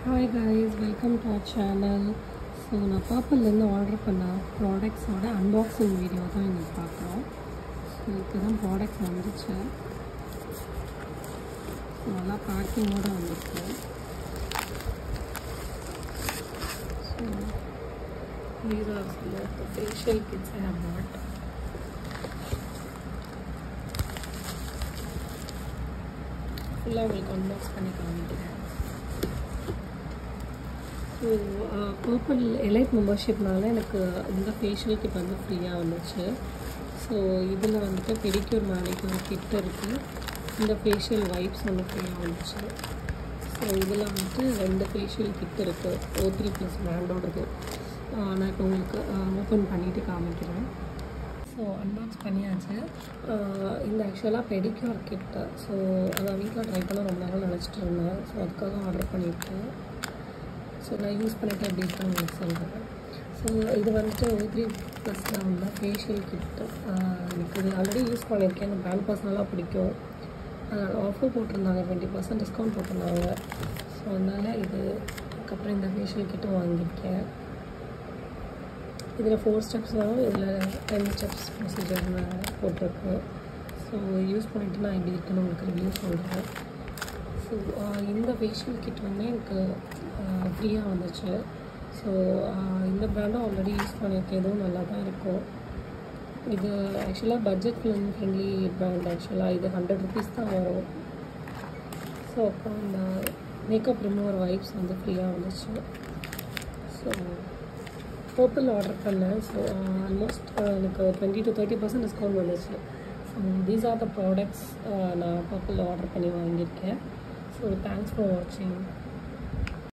Hi guys welcome to our channel so நான் பர்பிள்லேருந்து order பண்ண ப்ராடக்ட்ஸோட அன்பாக்சிங் வீடியோ தான் இன்னைக்கு பார்க்குறோம் ஸோ இப்போ தான் ப்ராடக்ட் வந்துச்சு ஸோ நல்லா பேக்கிங்கோடு வந்துருக்கு so these are some of the facial kits I have bought. ஃபுல்லாக உங்களுக்கு அன்பாக்ஸ் பண்ணி காமிக்கிறேன் ஸோ பர்பிள் எலைட் மெம்பர்ஷிப்னால எனக்கு இந்த ஃபேஷியல் கிட் வந்து ஃப்ரீயாக வந்துச்சு ஸோ இதில் வந்துட்டு பெடிக்யூர் மேனிக்யூர் கிட் இருக்குது இந்த ஃபேஷியல் வைப்ஸ் ஒன்று ஃப்ரீயாக வந்துச்சு ஸோ இதில் வந்துட்டு ரெண்டு ஃபேஷியல் கிட் இருக்குது ஓ த்ரீ ப்ளஸ் பிராண்டோடது நான் இப்போ உங்களுக்கு ஓப்பன் பண்ணிவிட்டு காமிக்கிறேன் ஸோ அன்பாக்ஸ் பண்ணியாச்சு ஆஹ் இந்த ஆக்சுவலாக பெடிக்யூர் கிட்டு ஸோ நான் வீட்டில் ட்ரை பண்ண ரொம்ப நாள் நினச்சிட்டு இருந்தேன் ஸோ அதுக்காக ஆர்டர் பண்ணியிருக்கேன் ஸோ நான் யூஸ் பண்ணிட்டு எப்படி இருக்குன்னு உங்களுக்கு சொல்கிறேன் ஸோ இது வந்துட்டு ஓ த்ரீ ப்ளஸில் உள்ள ஃபேஷியல் கிட்டு எனக்கு இது ஆல்ரெடி யூஸ் பண்ணியிருக்கேன் எனக்கு பிராண்ட் பர்சனலாக பிடிக்கும் அதனால் ஆஃபர் போட்டிருந்தாங்க டுவெண்ட்டி பர்சன்ட் டிஸ்கவுண்ட் போட்டிருந்தாங்க ஸோ அதனால் இது அதுக்கப்புறம் இந்த ஃபேஷியல் கிட்டும் வாங்கியிருக்கேன் இதில் ஃபோர் ஸ்டெப்ஸ் வரும் இதில் டென் ஸ்டெப்ஸ் ப்ரொசீஜர்னு போட்டிருக்கு ஸோ யூஸ் பண்ணிவிட்டு நான் எப்படி இருக்குன்னு உங்களுக்கு ரிவ்யூ சொல்கிறேன் ஸோ இந்த ஃபேஷியல் கிட் வந்து எனக்கு ஃப்ரீயாக வந்துச்சு ஸோ இந்த ப்ராண்டும் ஆல்ரெடி யூஸ் பண்ணியிருக்கேன் இதுவும் நல்லா தான் இருக்கும் இது ஆக்சுவலாக பட்ஜெட் ஃப்ரெண்ட்லி ப்ராண்ட் ஆக்சுவலாக இது ஹண்ட்ரட் ருபீஸ் தான் வரும் ஸோ அப்புறம் இந்த மேக்கப் ரிமூவர் வைப்ஸ் வந்து ஃப்ரீயாக வந்துச்சு ஸோ பர்பிள் ஆர்டர் பண்ணேன் ஸோ ஆல்மோஸ்ட் எனக்கு twenty to thirty percent discount வந்துச்சு so these are the products நான் பர்பிள் ஆர்டர் பண்ணி வாங்கியிருக்கேன் ஸோ தேங்க்ஸ் ஃபார் வாட்சிங்